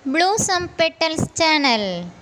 Blossom Petals channel.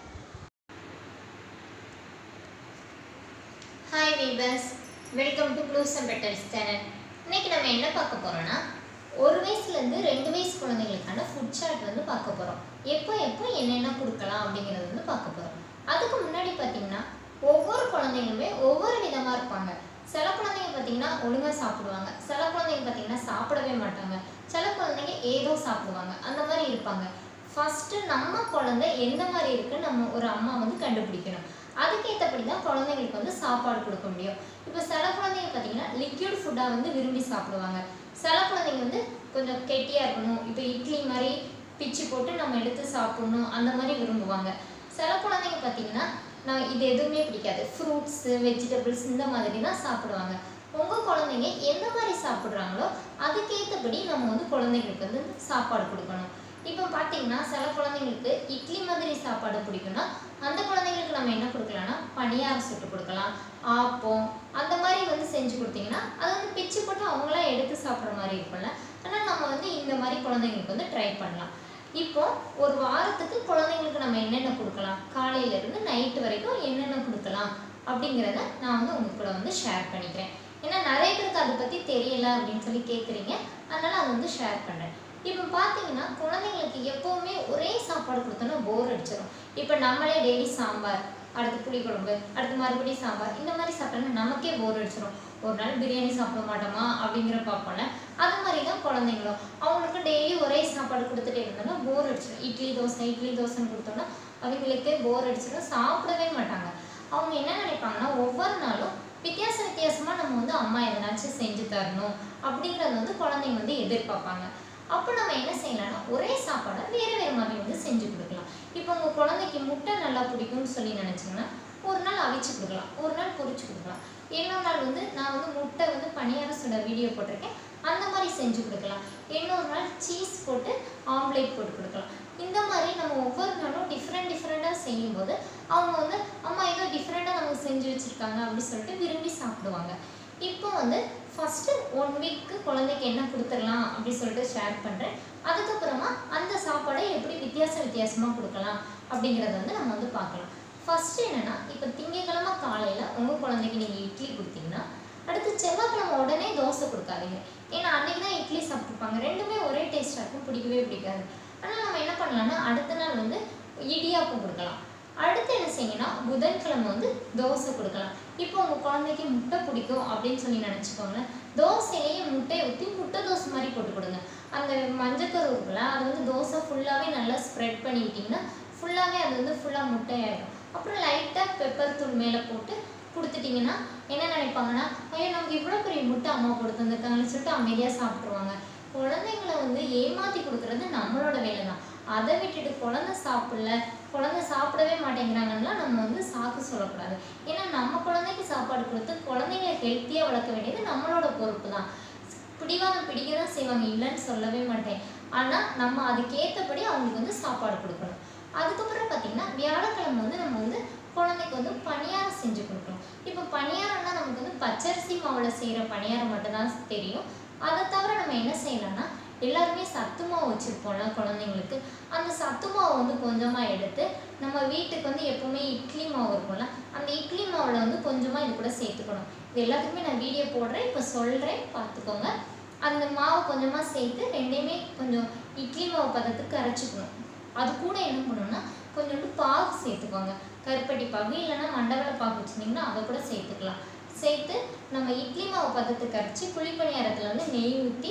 Hi viewers welcome to blues and petals channel இன்னைக்கு நம்ம என்ன பார்க்க போறோம்னா ஒரு வயசுலேருந்து ரெண்டு வயசு குழந்தைங்களுக்கான ஃபுட் சார்ட் வந்து பார்க்க போகிறோம் எப்போ எப்போ என்னென்ன கொடுக்கலாம் அப்படிங்கிறது வந்து பார்க்க போகிறோம் அதுக்கு முன்னாடி பார்த்தீங்கன்னா ஒவ்வொரு குழந்தைங்களுமே ஒவ்வொரு விதமாக இருப்பாங்க சில குழந்தைங்க பார்த்தீங்கன்னா ஒழுங்காக சாப்பிடுவாங்க சில குழந்தைங்க பார்த்தீங்கன்னா சாப்பிடவே மாட்டாங்க சில குழந்தைங்க ஏதோ சாப்பிடுவாங்க அந்த மாதிரி இருப்பாங்க ஃபஸ்ட்டு நம்ம குழந்தை எந்த மாதிரி இருக்குன்னு நம்ம ஒரு அம்மா வந்து கண்டுபிடிக்கணும் அதுக்கேற்றபடி தான் குழந்தைங்களுக்கு வந்து சாப்பாடு கொடுக்க முடியும் இப்போ சில குழந்தைங்க பார்த்தீங்கன்னா லிக்யூட் ஃபுட்டாக வந்து விரும்பி சாப்பிடுவாங்க சில குழந்தைங்க வந்து கொஞ்சம் கெட்டியாக இருக்கணும் இப்போ இட்லி மாதிரி பிச்சு போட்டு நம்ம எடுத்து சாப்பிடணும் அந்த மாதிரி விரும்புவாங்க சில குழந்தைங்க பார்த்தீங்கன்னா நான் இது எதுவுமே பிடிக்காது ஃப்ரூட்ஸு வெஜிடபிள்ஸ் இந்த மாதிரி தான் சாப்பிடுவாங்க உங்கள் குழந்தைங்க எந்த மாதிரி சாப்பிட்றாங்களோ அதுக்கேற்றபடி நம்ம வந்து குழந்தைங்களுக்கு வந்து சாப்பாடு கொடுக்கணும் இப்போ பார்த்தீங்கன்னா சில குழந்தைங்களுக்கு இட்லி மாதிரி சாப்பாடு பிடிக்கும்னா அந்த குழந்தைங்களுக்கு நம்ம என்ன கொடுக்கலாம்னா பணியாரம் சுட்டு கொடுக்கலாம் ஆப்பம் அந்த மாதிரி வந்து செஞ்சு கொடுத்தீங்கன்னா அதை வந்து பிச்சு போட்டு அவங்களாம் எடுத்து சாப்பிட்ற மாதிரி இருக்கும்ல ஆனால் நம்ம வந்து இந்த மாதிரி குழந்தைங்களுக்கு வந்து ட்ரை பண்ணலாம் இப்போ ஒரு வாரத்துக்கு குழந்தைங்களுக்கு நம்ம என்னென்ன கொடுக்கலாம் காலையில இருந்து நைட்டு வரைக்கும் என்னென்ன கொடுக்கலாம் அப்படிங்கிறத நான் வந்து உங்க கூட வந்து ஷேர் பண்ணிக்கிறேன் ஏன்னா நிறைய பேருக்கு அதை பற்றி தெரியல அப்படின்னு சொல்லி கேட்குறீங்க அதனால அதை வந்து ஷேர் பண்ணுறேன் இப்போ பார்த்தீங்கன்னா குழந்தைங்களுக்கு எப்போவுமே ஒரே சாப்பாடு கொடுத்தோன்னா போர் அடிச்சிடும் இப்போ நம்மளே டெய்லி சாம்பார் அடுத்து புளிக்குழம்பு அடுத்து மறுபடியும் சாம்பார் இந்த மாதிரி சாப்பிட்டோன்னா நமக்கே போர் அடிச்சிடும் ஒரு நாள் பிரியாணி சாப்பிட மாட்டோமா அப்படிங்கிற பார்ப்போம்ல அது மாதிரி தான் குழந்தைங்களும் அவங்களுக்கு டெய்லி ஒரே சாப்பாடு கொடுத்துட்டே இருந்தோம்னா போர் அடிச்சிடும் இட்லி தோசை இட்லி தோசைன்னு கொடுத்தோன்னா அவங்களுக்கே போர் அடிச்சிடும் சாப்பிடவே மாட்டாங்க அவங்க என்ன நினைப்பாங்கன்னா ஒவ்வொரு நாளும் வித்தியாச வித்தியாசமாக நம்ம வந்து அம்மா எதனாச்சும் செஞ்சு தரணும் அப்படிங்கிறது வந்து குழந்தைங்க வந்து எதிர்பார்ப்பாங்க அப்போ நம்ம என்ன செய்யலாம்னா ஒரே சாப்பாடை வேறு வேறு மாதிரி வந்து செஞ்சு கொடுக்கலாம் இப்போ உங்கள் குழந்தைக்கு முட்டை நல்லா பிடிக்கும்னு சொல்லி நினச்சிங்கன்னா ஒரு நாள் அவிச்சு கொடுக்கலாம் ஒரு நாள் பொரிச்சு கொடுக்கலாம் இன்னொரு நாள் வந்து நான் வந்து முட்டை வந்து பணியாரம் சுட வீடியோ போட்டிருக்கேன் அந்த மாதிரி செஞ்சு கொடுக்கலாம் இன்னொரு நாள் சீஸ் போட்டு ஆம்லேட் போட்டு கொடுக்கலாம் இந்த மாதிரி நம்ம ஒவ்வொரு நாளும் டிஃப்ரெண்ட் டிஃப்ரெண்ட்டாக செய்யும்போது அவங்க வந்து அம்மா ஏதோ டிஃப்ரெண்ட்டாக நமக்கு செஞ்சு வச்சுருக்காங்க அப்படின்னு சொல்லிட்டு விரும்பி சாப்பிடுவாங்க இப்போ வந்து ஃபஸ்ட்டு ஒன் வீக்கு குழந்தைக்கு என்ன கொடுத்துடலாம் அப்படி சொல்லிட்டு ஷேர் பண்ணுறேன் அதுக்கப்புறமா அந்த சாப்பாடை எப்படி வித்தியாச வித்தியாசமாக கொடுக்கலாம் அப்படிங்கிறத வந்து நம்ம வந்து பார்க்கலாம் ஃபஸ்ட்டு என்னென்னா இப்போ திங்கக்கிழமை காலையில் உங்கள் குழந்தைக்கு நீங்கள் இட்லி கொடுத்தீங்கன்னா அடுத்து செவ்வாய்க்கிழமை உடனே தோசை கொடுக்காதீங்க ஏன்னா அன்றைக்கி தான் இட்லி சாப்பிட்ருப்பாங்க ரெண்டுமே ஒரே டேஸ்ட்டாக இருக்கும் பிடிக்கவே பிடிக்காது ஆனால் நம்ம என்ன பண்ணலாம்னா அடுத்த நாள் வந்து இடியாப்பம் கொடுக்கலாம் அடுத்து என்ன செய்யணும்னா புதன்கிழமை வந்து தோசை கொடுக்கலாம் இப்போ உங்கள் குழந்தைக்கு முட்டை பிடிக்கும் அப்படின்னு சொல்லி நினச்சிக்கோங்களேன் தோசையிலேயே முட்டையை ஊற்றி முட்டை தோசை மாதிரி போட்டு கொடுங்க அந்த மஞ்சக்கரு இருக்குல்ல அது வந்து தோசை ஃபுல்லாகவே நல்லா ஸ்ப்ரெட் பண்ணிக்கிட்டிங்கன்னா ஃபுல்லாகவே அது வந்து ஃபுல்லாக முட்டையாயிடும் அப்புறம் லைட்டாக பெப்பர் தூள் மேலே போட்டு கொடுத்துட்டிங்கன்னா என்ன நினைப்பாங்கன்னா ஐயோ நமக்கு இவ்வளோ பெரிய முட்டை அம்மா கொடுத்து வந்திருக்காங்கன்னு சொல்லிட்டு அமைதியாக சாப்பிட்ருவாங்க குழந்தைங்களை வந்து ஏமாற்றி கொடுக்குறது நம்மளோட வேலை தான் அதை விட்டுட்டு குழந்தை சாப்பிடல குழந்தை சாப்பிடவே மாட்டேங்கிறாங்கன்னா நம்ம வந்து சாக்கு சொல்லக்கூடாது ஏன்னா நம்ம குழந்தைக்கு சாப்பாடு கொடுத்து குழந்தைங்களை ஹெல்த்தியாக வளர்க்க வேண்டியது நம்மளோட பொறுப்பு தான் பிடிவாதம் பிடிக்க தான் செய்வாங்க இல்லைன்னு சொல்லவே மாட்டேன் ஆனால் நம்ம அதுக்கேற்றபடி அவங்களுக்கு வந்து சாப்பாடு கொடுக்கணும் அதுக்கப்புறம் பார்த்திங்கன்னா வியாழக்கிழமை வந்து நம்ம வந்து குழந்தைக்கு வந்து பணியாரம் செஞ்சு கொடுக்கணும் இப்போ பணியாரம்னா நமக்கு வந்து பச்சரிசி மாவில் செய்கிற பணியாரம் மட்டும்தான் தெரியும் அதை தவிர நம்ம என்ன செய்யலாம்னா எல்லாருமே சத்து மாவு வச்சுருப்போம்ல குழந்தைங்களுக்கு அந்த சத்து மாவு வந்து கொஞ்சமாக எடுத்து நம்ம வீட்டுக்கு வந்து எப்போவுமே இட்லி மாவு இருக்கும்ல அந்த இட்லி மாவில் வந்து கொஞ்சமாக இது கூட சேர்த்துக்கணும் இது எல்லாத்துக்குமே நான் வீடியோ போடுறேன் இப்போ சொல்கிறேன் பார்த்துக்கோங்க அந்த மாவு கொஞ்சமாக சேர்த்து ரெண்டையுமே கொஞ்சம் இட்லி மாவு பதத்துக்கு அரைச்சிக்கணும் அது கூட என்ன பண்ணணும்னா கொஞ்சோண்டு பாகு சேர்த்துக்கோங்க கருப்பட்டி பாகு இல்லைன்னா மண்டவளை பாகு வச்சுருந்தீங்கன்னா அதை கூட சேர்த்துக்கலாம் சேர்த்து நம்ம இட்லி மாவு பதத்துக்கு அரைச்சி குழிப்பணியாரத்தில் வந்து நெய் ஊற்றி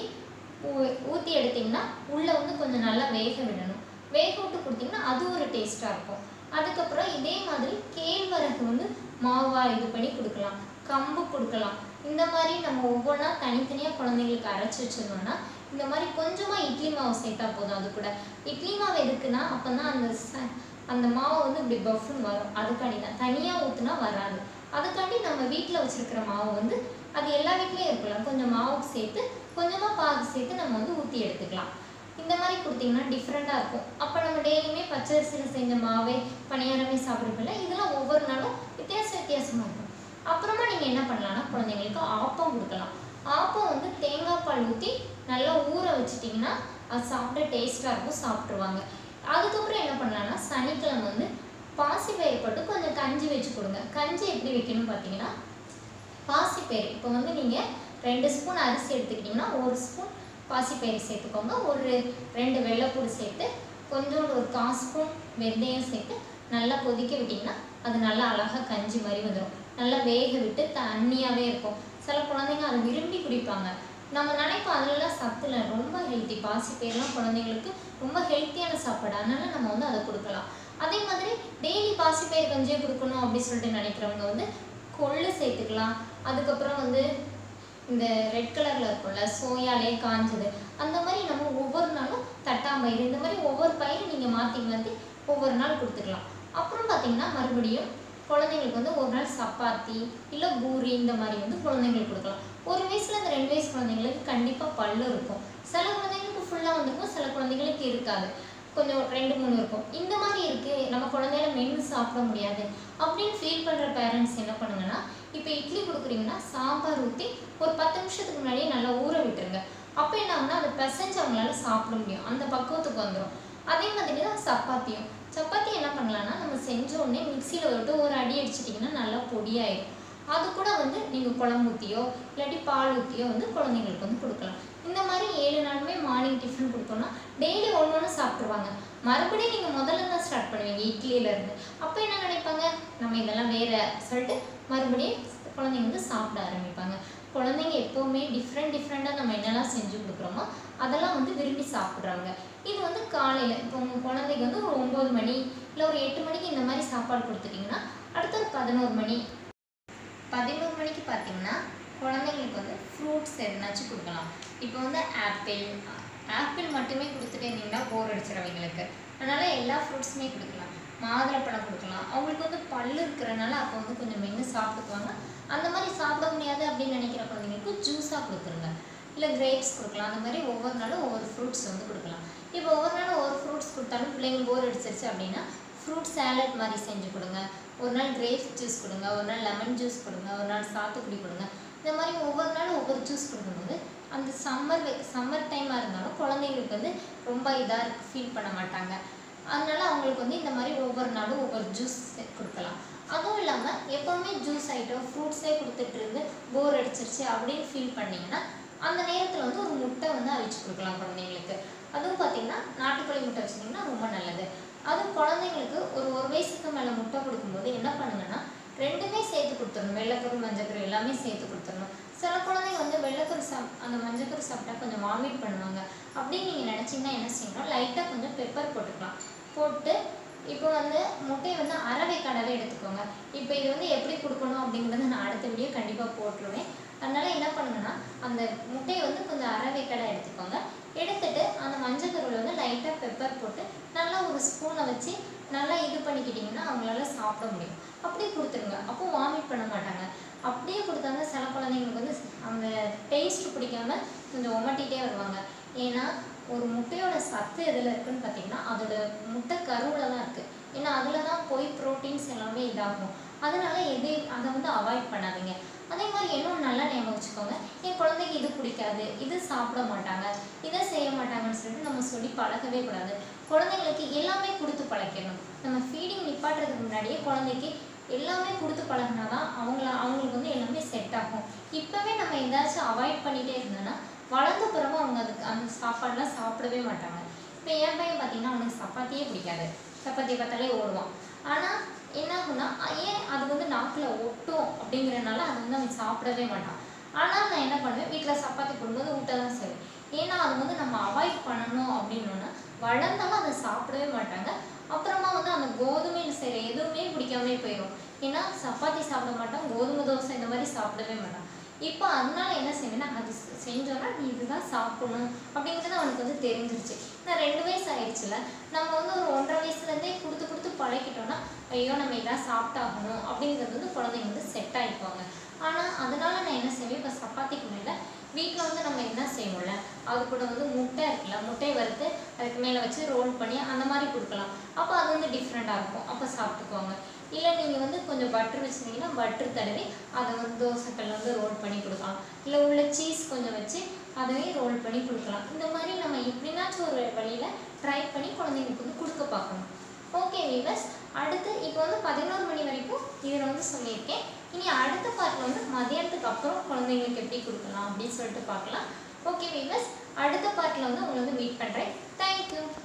ஊற்றி எடுத்திங்கன்னா உள்ளே வந்து கொஞ்சம் நல்லா வேக விடணும் வேக விட்டு கொடுத்தீங்கன்னா அது ஒரு டேஸ்ட்டாக இருக்கும் அதுக்கப்புறம் இதே மாதிரி கேழ்வரகு வந்து மாவாக இது பண்ணி கொடுக்கலாம் கம்பு கொடுக்கலாம் இந்த மாதிரி நம்ம ஒவ்வொன்றா தனித்தனியாக குழந்தைங்களுக்கு அரைச்சி வச்சிருந்தோம்னா இந்த மாதிரி கொஞ்சமாக இட்லி மாவு சேர்த்தா போதும் அது கூட இட்லி மாவு எதுக்குன்னா அப்போ தான் அந்த ச அந்த மாவு வந்து இப்படி பஃப்னு வரும் அதுக்காண்டி தான் தனியாக ஊற்றுனா வராது அதுக்காண்டி நம்ம வீட்டில் வச்சுருக்கிற மாவு வந்து அது எல்லா வீட்லேயும் இருக்கலாம் கொஞ்சம் மாவு சேர்த்து கொஞ்சமாக பாகு சேர்த்து நம்ம வந்து ஊற்றி எடுத்துக்கலாம் இந்த மாதிரி கொடுத்தீங்கன்னா டிஃப்ரெண்ட்டாக இருக்கும் அப்போ நம்ம டெய்லியுமே பச்சரிசியில் செஞ்ச மாவே பணியாரமே சாப்பிட்றப்பில்ல இதெல்லாம் ஒவ்வொரு நாளும் வித்தியாச வித்தியாசமாக இருக்கும் அப்புறமா நீங்கள் என்ன பண்ணலாம்னா குழந்தைங்களுக்கு ஆப்பம் கொடுக்கலாம் ஆப்பம் வந்து தேங்காய் பால் ஊற்றி நல்லா ஊற வச்சிட்டிங்கன்னா அது சாப்பிட டேஸ்ட்டாக இருக்கும் சாப்பிட்ருவாங்க அதுக்கப்புறம் என்ன பண்ணலாம்னா சனிக்கிழமை வந்து பாசிப்பயிர் போட்டு கொஞ்சம் கஞ்சி வச்சு கொடுங்க கஞ்சி எப்படி வைக்கணும்னு பார்த்தீங்கன்னா பாசிப்பயிறு இப்போ வந்து நீங்கள் ரெண்டு ஸ்பூன் அரிசி எடுத்துக்கிட்டிங்கன்னா ஒரு ஸ்பூன் பாசிப்பயிறு சேர்த்துக்கோங்க ஒரு ரெண்டு வெள்ளைப்பூடு சேர்த்து கொஞ்சோண்டு ஒரு கால் ஸ்பூன் வெந்தயம் சேர்த்து நல்லா கொதிக்க விட்டிங்கன்னா அது நல்லா அழகாக கஞ்சி மாதிரி வந்துடும் நல்லா வேக விட்டு தண்ணியாகவே இருக்கும் சில குழந்தைங்க அதை விரும்பி குடிப்பாங்க நம்ம நினைப்போம் அதுலலாம் சத்து இல்லை ரொம்ப ஹெல்த்தி பாசிப்பயிரெலாம் குழந்தைங்களுக்கு ரொம்ப ஹெல்த்தியான சாப்பாடு அதனால நம்ம வந்து அதை கொடுக்கலாம் அதே மாதிரி டெய்லி பாசிப்பயிர் கஞ்சியே கொடுக்கணும் அப்படின்னு சொல்லிட்டு நினைக்கிறவங்க வந்து கொள்ளு சேர்த்துக்கலாம் அதுக்கப்புறம் வந்து இந்த ரெட் கலரில் இருக்கும்ல சோயாலே காஞ்சது அந்த மாதிரி நம்ம ஒவ்வொரு நாளும் தட்டாம்பயிறு இந்த மாதிரி ஒவ்வொரு பயிரும் நீங்கள் மாற்றி மாற்றி ஒவ்வொரு நாள் கொடுத்துக்கலாம் அப்புறம் பார்த்தீங்கன்னா மறுபடியும் குழந்தைங்களுக்கு வந்து ஒரு நாள் சப்பாத்தி இல்லை பூரி இந்த மாதிரி வந்து குழந்தைங்களுக்கு கொடுக்கலாம் ஒரு வயசுல இந்த ரெண்டு வயசு குழந்தைங்களுக்கு கண்டிப்பாக பல்லு இருக்கும் சில குழந்தைங்களுக்கு ஃபுல்லாக வந்திருக்கும் சில குழந்தைங்களுக்கு இருக்காது கொஞ்சம் ரெண்டு மூணு இருக்கும் இந்த மாதிரி இருக்குது நம்ம குழந்தையில மென்று சாப்பிட முடியாது அப்படின்னு ஃபீல் பண்ணுற பேரண்ட்ஸ் என்ன பண்ணுங்கன்னா இப்போ இட்லி கொடுக்குறீங்கன்னா சாம்பார் ஊற்றி ஒரு பத்து நிமிஷத்துக்கு முன்னாடியே நல்லா ஊற விட்டுருங்க அப்போ என்ன ஆகுனா அதை பிசைஞ்சு அவங்களால சாப்பிட முடியும் அந்த பக்குவத்துக்கு வந்துடும் அதே மாதிரி தான் சப்பாத்தியும் சப்பாத்தி என்ன பண்ணலாம்னா நம்ம செஞ்ச உடனே மிக்சியில் விட்டு ஒரு அடி அடிச்சிட்டிங்கன்னா நல்லா பொடியாயிடும் அது கூட வந்து நீங்கள் குழம்பு ஊற்றியோ இல்லாட்டி பால் ஊற்றியோ வந்து குழந்தைங்களுக்கு வந்து கொடுக்கலாம் இந்த மாதிரி ஏழு நாளுமே மார்னிங் டிஃபன் கொடுத்தோம்னா டெய்லி ஒன்று ஒன்று சாப்பிட்ருவாங்க மறுபடியும் நீங்கள் முதல்ல தான் ஸ்டார்ட் பண்ணுவீங்க இட்லியிலேருந்து அப்போ என்ன நினைப்பாங்க நம்ம இதெல்லாம் வேற சொல்லிட்டு மறுபடியும் குழந்தைங்க வந்து சாப்பிட ஆரம்பிப்பாங்க குழந்தைங்க எப்போவுமே டிஃப்ரெண்ட் டிஃப்ரெண்ட்டாக நம்ம என்னெல்லாம் செஞ்சு கொடுக்குறோமோ அதெல்லாம் வந்து விரும்பி சாப்பிட்றாங்க இது வந்து காலையில் இப்போ உங்கள் குழந்தைக்கு வந்து ஒரு ஒம்பது மணி இல்லை ஒரு எட்டு மணிக்கு இந்த மாதிரி சாப்பாடு கொடுத்துட்டிங்கன்னா அடுத்த ஒரு பதினோரு மணி பதினோரு மணிக்கு பார்த்தீங்கன்னா குழந்தைங்களுக்கு வந்து ஃப்ரூட்ஸ் எதுனாச்சும் கொடுக்கலாம் இப்போ வந்து ஆப்பிள் ஆப்பிள் மட்டுமே கொடுத்துட்டே இருந்தீங்கன்னா போர் அடிச்சிடவங்களுக்கு அதனால் எல்லா ஃப்ரூட்ஸுமே கொடுக்கலாம் மாதுளப்பழம் கொடுக்கலாம் அவங்களுக்கு வந்து பல்லு இருக்கிறனால அப்போ வந்து கொஞ்சம் மென்று சாப்பிட்டுக்குவாங்க அந்த மாதிரி சாப்பிட முடியாது அப்படின்னு நினைக்கிற குழந்தைங்களுக்கு ஜூஸாக கொடுத்துருங்க இல்லை கிரேப்ஸ் கொடுக்கலாம் அந்த மாதிரி ஒவ்வொரு நாளும் ஒவ்வொரு ஃப்ரூட்ஸ் வந்து கொடுக்கலாம் இப்போ ஒவ்வொரு நாளும் ஒவ்வொரு ஃப்ரூட்ஸ் கொடுத்தாலும் பிள்ளைங்க போர் அடிச்சிருச்சு அப்படின்னா ஃப்ரூட் சாலட் மாதிரி செஞ்சு கொடுங்க ஒரு நாள் கிரேப்ஸ் ஜூஸ் கொடுங்க ஒரு நாள் லெமன் ஜூஸ் கொடுங்க ஒரு நாள் சாத்துக்குடி கொடுங்க இந்த மாதிரி ஒவ்வொரு நாளும் ஒவ்வொரு ஜூஸ் கொடுக்கும்போது அந்த சம்மர் சம்மர் டைமாக இருந்தாலும் குழந்தைங்களுக்கு வந்து ரொம்ப இதாக இருக்கு ஃபீல் பண்ண மாட்டாங்க அதனால அவங்களுக்கு வந்து இந்த மாதிரி ஒவ்வொரு நாளும் ஒவ்வொரு ஜூஸ் கொடுக்கலாம் அதுவும் இல்லாமல் எப்போவுமே ஜூஸ் ஐட்டம் ஃப்ரூட்ஸே கொடுத்துட்டு இருந்து போர் அடிச்சிருச்சு அப்படின்னு ஃபீல் பண்ணிங்கன்னா அந்த நேரத்தில் வந்து ஒரு முட்டை வந்து அவிச்சு கொடுக்கலாம் குழந்தைங்களுக்கு அதுவும் பார்த்தீங்கன்னா நாட்டுக்கோழி முட்டை வச்சிங்கன்னா ரொம்ப நல்லது அதுவும் குழந்தைங்களுக்கு ஒரு ஒரு வயசுக்கு மேலே முட்டை கொடுக்கும்போது என்ன பண்ணுங்கன்னா ரெண்டுமே சேர்த்து கொடுத்துடணும் வெள்ளைக்கரு மஞ்சக்கரு எல்லாமே சேர்த்து கொடுத்துடணும் சில குழந்தைங்க வந்து வெள்ளைக்கரு சாப் அந்த மஞ்சக்கரு சாப்பிட்டா கொஞ்சம் வாமிட் பண்ணுவாங்க அப்படின்னு நீங்கள் நினச்சிங்கன்னா என்ன செய்யணும் லைட்டாக கொஞ்சம் பெப்பர் போட்டுக்கலாம் போட்டு இப்போ வந்து முட்டையை வந்து அரவை கடலை எடுத்துக்கோங்க இப்போ இது வந்து எப்படி கொடுக்கணும் அப்படிங்கிறத நான் அடுத்த வீடியோ கண்டிப்பாக போட்டுருவேன் அதனால என்ன பண்ணுங்கன்னா அந்த முட்டையை வந்து கொஞ்சம் அரவை கடை எடுத்துக்கோங்க எடுத்துட்டு அந்த மஞ்சள் கருவில் வந்து லைட்டாக பெப்பர் போட்டு நல்லா ஒரு ஸ்பூனை வச்சு நல்லா இது பண்ணிக்கிட்டிங்கன்னா அவங்களால சாப்பிட முடியும் அப்படியே கொடுத்துருங்க அப்போ வாமிட் பண்ண மாட்டாங்க அப்படியே கொடுத்தாங்க சில குழந்தைங்களுக்கு வந்து அந்த டேஸ்ட் பிடிக்காம கொஞ்சம் உமட்டிகிட்டே வருவாங்க ஏன்னா ஒரு முட்டையோட சத்து எதில் இருக்குன்னு பார்த்தீங்கன்னா அதோட முட்டை கருவில் தான் இருக்குது ஏன்னா அதில் தான் போய் ப்ரோட்டீன்ஸ் எல்லாமே இதாகும் அதனால எது அதை வந்து அவாய்ட் பண்ணாதீங்க அதே மாதிரி இன்னும் நல்லா ஞாபகம் வச்சுக்கோங்க என் குழந்தைக்கு இது பிடிக்காது இது சாப்பிட மாட்டாங்க இதை செய்ய மாட்டாங்கன்னு சொல்லிட்டு நம்ம சொல்லி பழகவே கூடாது குழந்தைங்களுக்கு எல்லாமே கொடுத்து பழக்கணும் நம்ம ஃபீடிங் நிப்பாட்டுறதுக்கு முன்னாடியே குழந்தைக்கு எல்லாமே கொடுத்து பழகினா தான் அவங்கள அவங்களுக்கு வந்து எல்லாமே செட் ஆகும் இப்போவே நம்ம ஏதாச்சும் அவாய்ட் பண்ணிகிட்டே இருந்தோன்னா வளர்ந்த பிறகு அவங்க அதுக்கு அந்த சாப்பாடெலாம் சாப்பிடவே மாட்டாங்க இப்போ என் பையன் பார்த்தீங்கன்னா அவனுக்கு சப்பாத்தியே பிடிக்காது சப்பாத்தியை பார்த்தாலே ஓடுவான் ஆனால் என்ன ஆகும்னா ஏன் அது வந்து நாக்கில் ஒட்டும் அப்படிங்கிறனால அது வந்து அவன் சாப்பிடவே மாட்டான் ஆனால் நான் என்ன பண்ணுவேன் வீட்டில் சப்பாத்தி போடும்போது ஊட்ட தான் செய்வேன் ஏன்னா அது வந்து நம்ம அவாய்ட் பண்ணணும் அப்படின்னோன்னா வளர்ந்தாலும் அதை சாப்பிடவே மாட்டாங்க அப்புறமா வந்து அந்த கோதுமையில் செய்கிற எதுவுமே பிடிக்காமே போயிடும் ஏன்னா சப்பாத்தி சாப்பிட மாட்டான் கோதுமை தோசை இந்த மாதிரி சாப்பிடவே மாட்டான் இப்போ அதனால என்ன செய்வேன்னா அது செ- செஞ்சோன்னா நீ இதுதான் சாப்பிடணும் அப்படிங்கிறது அவனுக்கு வந்து தெரிஞ்சிருச்சு நான் ரெண்டு வயசு ஆயிடுச்சுல நம்ம வந்து ஒரு ஒன்றரை வயசுலேருந்தே கொடுத்து கொடுத்து பழகிட்டோம்னா ஐயோ நம்ம இதான் சாப்பிட்டாகணும் அப்படிங்கிறது வந்து குழந்தைங்க வந்து செட் ஆகிக்குவாங்க ஆனால் அதனால நான் என்ன செய்வேன் இப்போ சப்பாத்திக்கு மேலே வீட்டில் வந்து நம்ம என்ன செய்வோம்ல அது கூட வந்து முட்டை இருக்குல்ல முட்டையை வறுத்து அதுக்கு மேலே வச்சு ரோல் பண்ணி அந்த மாதிரி கொடுக்கலாம் அப்போ அது வந்து டிஃப்ரெண்ட்டாக இருக்கும் அப்போ சாப்பிட்டுக்குவாங்க இல்லை நீங்கள் வந்து கொஞ்சம் பட்டர் வச்சுருந்தீங்கன்னா பட்டர் தடவி அதை வந்து தோசைக்கல்ல வந்து ரோல் பண்ணி கொடுக்கலாம் இல்லை உள்ள சீஸ் கொஞ்சம் வச்சு அதையும் ரோல் பண்ணி கொடுக்கலாம் இந்த மாதிரி நம்ம எப்படின்னாச்சும் ஒரு வழியில் ட்ரை பண்ணி குழந்தைங்களுக்கு வந்து கொடுக்க பார்க்கணும் ஓகே வீவர்ஸ் அடுத்து இப்போ வந்து பதினோரு மணி வரைக்கும் இதில் வந்து சொல்லியிருக்கேன் இனி அடுத்த பார்ட்டில் வந்து மதியானத்துக்கு அப்புறம் குழந்தைங்களுக்கு எப்படி கொடுக்கலாம் அப்படின்னு சொல்லிட்டு பார்க்கலாம் ஓகே வீவர்ஸ் அடுத்த பார்ட்டில் வந்து உங்களை வந்து மீட் பண்ணுறேன் தேங்க்யூ